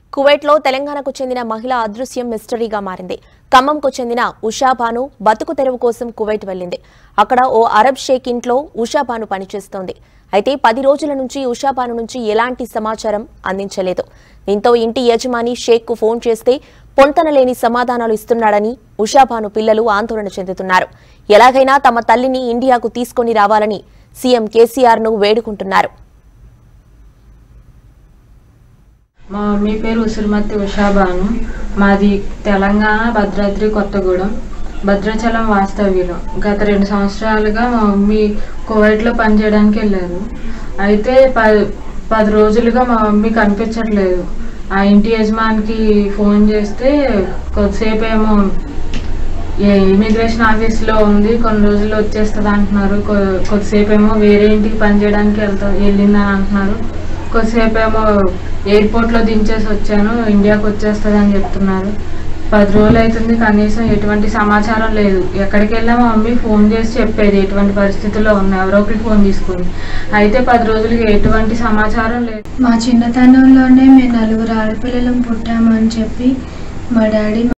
కువైట్లో తెలంగాణకు చెందిన మహిళ అదృశ్యం మిస్టరీగా మారింది ఖమ్మంకు చెందిన ఉషాబాను బతుకు తెరువు కోసం కువైట్ వెళ్లింది అక్కడ ఓ అరబ్ షేక్ ఇంట్లో ఉషాబాను పనిచేస్తోంది అయితే పది రోజుల నుంచి ఉషాబాను నుంచి ఎలాంటి సమాచారం అందించలేదు దీంతో ఇంటి యజమాని షేక్ కు ఫోన్ చేస్తే పొంతనలేని సమాధానాలు ఇస్తున్నాడని ఉషాబాను పిల్లలు ఆందోళన చెందుతున్నారు ఎలాగైనా తమ తల్లిని ఇండియాకు తీసుకొని రావాలని సీఎం కేసీఆర్ ను వేడుకుంటున్నారు మా మమ్మీ పేరు ఉసిరిమత్తి ఉషాబాను మాది తెలంగాణ భద్రాద్రి కొత్తగూడెం భద్రాచలం వాస్తవ్యులు గత రెండు సంవత్సరాలుగా మా మమ్మీ కువైట్లో పనిచేయడానికి వెళ్ళారు అయితే పది పది రోజులుగా మా మమ్మీ కనిపించట్లేదు ఆ ఇంటి యజమానికి ఫోన్ చేస్తే కొద్దిసేపు ఏమో ఏ ఇమిగ్రేషన్ ఆఫీస్లో ఉంది కొన్ని రోజుల్లో వచ్చేస్తుంది అంటున్నారు కొ- కొద్దిసేపు ఏమో వేరే ఇంటికి పనిచేయడానికి వెళ్తా వెళ్ళిందని అంటున్నారు కొద్దిసేపు ఏమో ఎయిర్పోర్ట్లో దించేసి వచ్చాను ఇండియాకి వచ్చేస్తుంది అని చెప్తున్నారు పది రోజులు అవుతుంది కనీసం ఎటువంటి సమాచారం లేదు ఎక్కడికి వెళ్ళా మా మమ్మీ ఫోన్ చేసి చెప్పేది ఎటువంటి పరిస్థితుల్లో ఉన్నా ఎవరో ఒకరికి ఫోన్ తీసుకుని అయితే పది రోజులకి ఎటువంటి సమాచారం లేదు మా చిన్నతనంలోనే మేము నలుగురు ఆడపిల్లలం పుట్టాము అని చెప్పి మా డాడీ